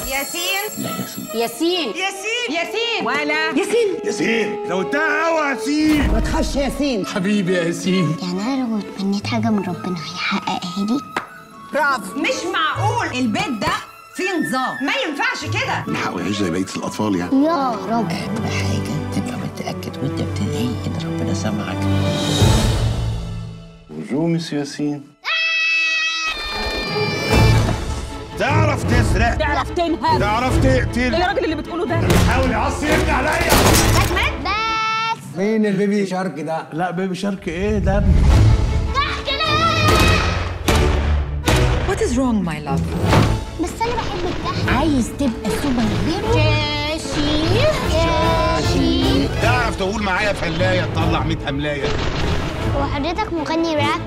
ياسين ياسين ياسين ياسين ولا ياسين ياسين زودتها قوي يا ياسين ما تخافش ياسين حبيبي يا ياسين يعني انا لو اتمنيت حاجه من ربنا هيحققها لي برافو مش معقول البيت ده فيه نظام ما ينفعش كده نحاول نعيش زي بقيه الاطفال يعني يا رب أهم حاجة تبقى متأكد وأنت بتدعي إن ربنا سمعك بونجور مسيو ياسين تعرف تسرق تعرف تنهب تعرف تقتل ايه الراجل اللي بتقوله ده حاول يعصي ابني عليا بس مين البيبي شارك ده؟ لا بيبي شارك ايه ده ابني What is wrong my love بس انا بحب الكحك عايز تبقى سوبر هيرو كاشي كاشي تعرف تقول معايا فلايه تطلع 100 هملايه هو حضرتك مغني راب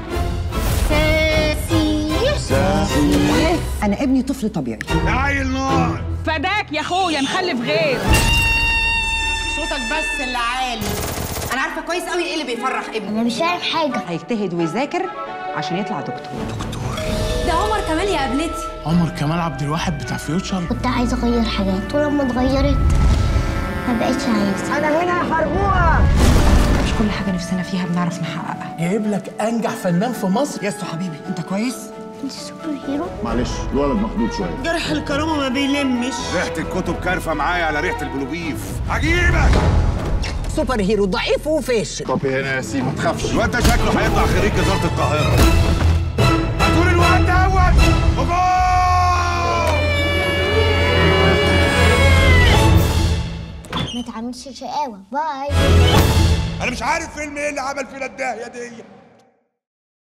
ساسي انا ابني طفل طبيعي عيل نار فداك يا اخويا نخلف غير صوتك بس اللي عالي انا عارفه كويس قوي ايه اللي بيفرح ابني انا مش عارف حاجه هيجتهد ويذاكر عشان يطلع دكتور ده عمر كمال يا قبلتي عمر كمال عبد الواحد بتاع فيوتشر كنت عايزه اغير حاجات ولما اتغيرت ما بقتش عايزه انا هنا يا حربوقه مش كل حاجه نفسنا فيها بنعرف نحققها جايب لك انجح فنان في مصر ياسو حبيبي انت كويس انت سوبر هيرو معلش الولد مخدود شويه جرح الكرامه ما بيلمش ريحه الكتب كارفه معايا على ريحه البلوبيف هجيبك سوبر هيرو ضعيف وفاشل طب هنا يا ياسين ما تخافش الواد ده شكله هيطلع خريج جزاره القاهره هتقول الواد ده اول ما تعملش شقاوه باي انا مش عارف فيلم ايه اللي عمل فينا الداهيه دي